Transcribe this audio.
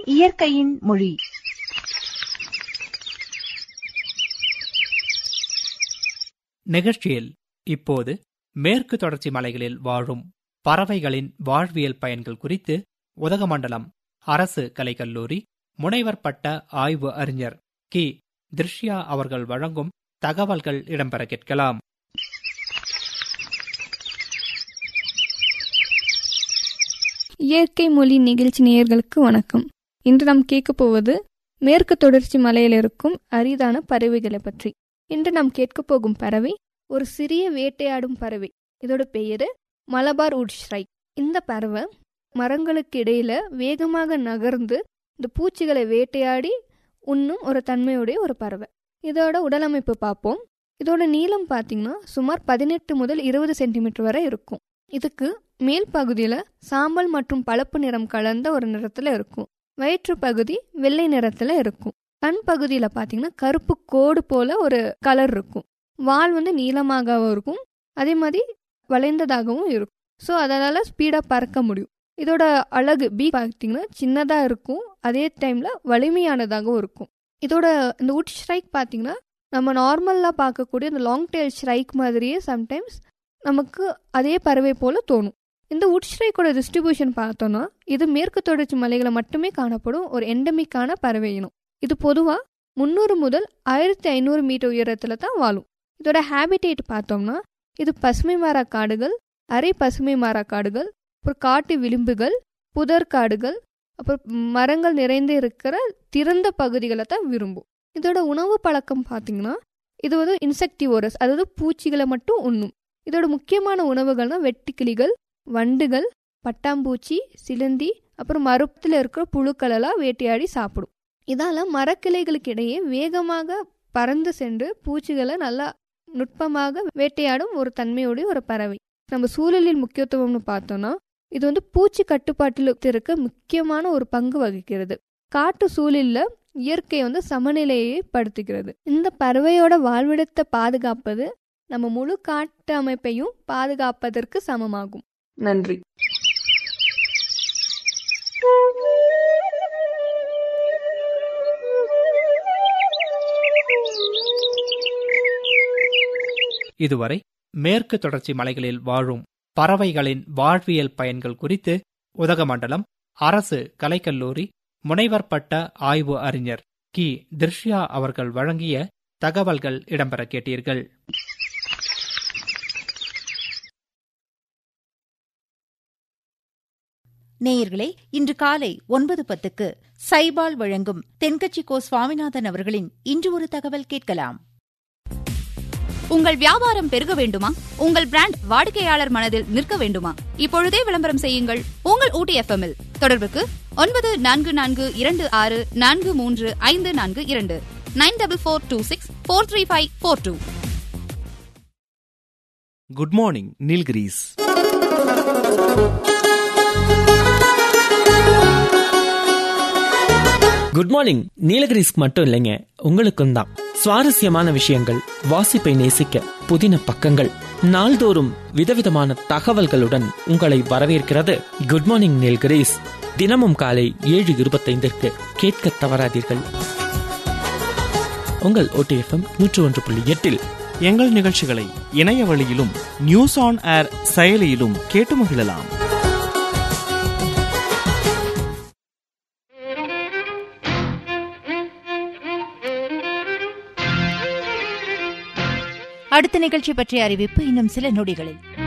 இயற்கையின் மொழி நிகழ்ச்சியில் இப்போது மேற்கு தொடர்ச்சி மலைகளில் வாழும் பறவைகளின் வாழ்வியல் பயன்கள் குறித்து உதகமண்டலம் அரசு கலைக்கல்லூரி முனைவர் பட்ட ஆய்வு அறிஞர் கி திருஷ்யா அவர்கள் வழங்கும் தகவல்கள் இடம்பெற கேட்கலாம் இயற்கை மொழி நிகழ்ச்சி நேயர்களுக்கு வணக்கம் இன்று நாம் கேட்க போவது மேற்கு தொடர்ச்சி மலையில் இருக்கும் அரிதான பறவைகளை பற்றி இன்று நாம் கேட்க போகும் பறவை ஒரு சிறிய வேட்டையாடும் பறவை இதோட பெயரு மலபார் உட்ஸ்ரைக் இந்த பறவை மரங்களுக்கு இடையில வேகமாக நகர்ந்து இந்த பூச்சிகளை வேட்டையாடி உண்ணும் ஒரு தன்மையுடைய ஒரு பறவை இதோட உடலமைப்பு பார்ப்போம் இதோட நீளம் பார்த்தீங்கன்னா சுமார் பதினெட்டு முதல் இருபது சென்டிமீட்டர் வரை இருக்கும் இதுக்கு மேல் பகுதியில் சாம்பல் மற்றும் பழுப்பு நிறம் கலந்த ஒரு நிறத்தில் இருக்கும் வயிற்று பகுதி வெள்ளை நிறத்தில் இருக்கும் கண் பகுதியில் பார்த்தீங்கன்னா கருப்பு கோடு போல ஒரு கலர் இருக்கும் வால் வந்து நீளமாகவும் இருக்கும் அதே மாதிரி வளைந்ததாகவும் இருக்கும் ஸோ அதனால் ஸ்பீடாக பறக்க முடியும் இதோட அழகு பீ பார்த்தீங்கன்னா சின்னதாக இருக்கும் அதே டைமில் வலிமையானதாகவும் இருக்கும் இதோட இந்த உட் ஸ்ட்ரைக் பார்த்தீங்கன்னா நம்ம நார்மலாக பார்க்கக்கூடிய இந்த லாங் டெயில் ஸ்ட்ரைக் மாதிரியே சம்டைம்ஸ் நமக்கு அதே பறவை போல தோணும் இந்த உட் ஸ்ட்ரைக்கோட டிஸ்ட்ரிபியூஷன் பார்த்தோன்னா இது மேற்கு தொடர்ச்சி மலைகளை மட்டுமே காணப்படும் ஒரு எண்டமிக்கான பறவை இனம் இது பொதுவாக முந்நூறு முதல் ஆயிரத்தி ஐநூறு மீட்டர் உயரத்தில் தான் வாழும் இதோட ஹேபிடேட் பார்த்தோம்னா இது பசுமை மர காடுகள் அரை பசுமை மர காடுகள் அப்புறம் காட்டு விளிம்புகள் புதர் காடுகள் அப்புறம் மரங்கள் நிறைந்து இருக்கிற திறந்த பகுதிகளை தான் விரும்பும் இதோட உணவு பழக்கம் பார்த்தீங்கன்னா இது வந்து இன்செக்டிவோரஸ் அதாவது பூச்சிகளை மட்டும் உண்ணும் இதோட முக்கியமான உணவுகள்னா வெட்டுக்கிளிகள் வண்டுகள் பட்டாம்பூச்சி சிலந்தி அப்புறம் மரத்தில் இருக்கிற புழுக்கள் எல்லாம் வேட்டையாடி சாப்பிடும் இதால மரக்கிளைகளுக்கு இடையே வேகமாக பறந்து சென்று பூச்சிகளை நல்லா நுட்பமாக வேட்டையாடும் ஒரு தன்மையுடைய ஒரு பறவை நம்ம சூழலின் முக்கியத்துவம்னு பார்த்தோம்னா இது வந்து பூச்சி கட்டுப்பாட்டில் இருக்க முக்கியமான ஒரு பங்கு வகிக்கிறது காட்டு சூழலில் இயற்கை வந்து சமநிலையை படுத்துகிறது இந்த பறவையோட வாழ்விடத்தை பாதுகாப்பது நம்ம முழு காட்டு அமைப்பையும் பாதுகாப்பதற்கு சமமாகும் நன்றி இதுவரை மேற்கு தொடர்ச்சி மலைகளில் வாழும் பறவைகளின் வாழ்வியல் பயன்கள் குறித்து உதகமண்டலம் அரசு கலைக்கல்லூரி முனைவர் பட்ட ஆய்வு அறிஞர் கி திருஷ்யா அவர்கள் வழங்கிய தகவல்கள் இடம்பெற கேட்டீர்கள் நேயர்களே இன்று காலை ஒன்பது பத்துக்கு சைபால் வழங்கும் தென்கட்சி கோ சுவாமிநாதன் அவர்களின் இன்று ஒரு தகவல் கேட்கலாம் உங்கள் வியாபாரம் பெருக வேண்டுமா உங்கள் பிராண்ட் வாடிக்கையாளர் மனதில் நிற்க வேண்டுமா இப்பொழுதே விளம்பரம் செய்யுங்கள் உங்கள் ஊட்டி எஃப்எம்மில் தொடர்புக்கு ஒன்பது நான்கு நான்கு இரண்டு ஆறு நான்கு மூன்று ஐந்து நான்கு இரண்டு nine double four two six four three five four two good morning Nilgiris good morning நீலகிரிஸ்க்கு மட்டும் இல்லைங்க உங்களுக்கும் தான் சுவாரஸ்யமான விஷயங்கள் வாசிப்பை நேசிக்க புதின பக்கங்கள் நாள்தோறும் விதவிதமான தகவல்களுடன் உங்களை வரவேற்கிறது குட் மார்னிங் நீல்கிரிஸ் தினமும் காலை ஏழு இருபத்தைந்திற்கு கேட்க தவறாதீர்கள் உங்கள் ஓடிஎஃப்எம் நூற்று ஒன்று புள்ளி எட்டில் எங்கள் நிகழ்ச்சிகளை இணைய வழியிலும் நியூஸ் ஆன் ஏர் செயலியிலும் கேட்டு மகிழலாம் அடுத்த நிகழ்ச்சி பற்றிய அறிவிப்பு இன்னும் சில நொடிகளில்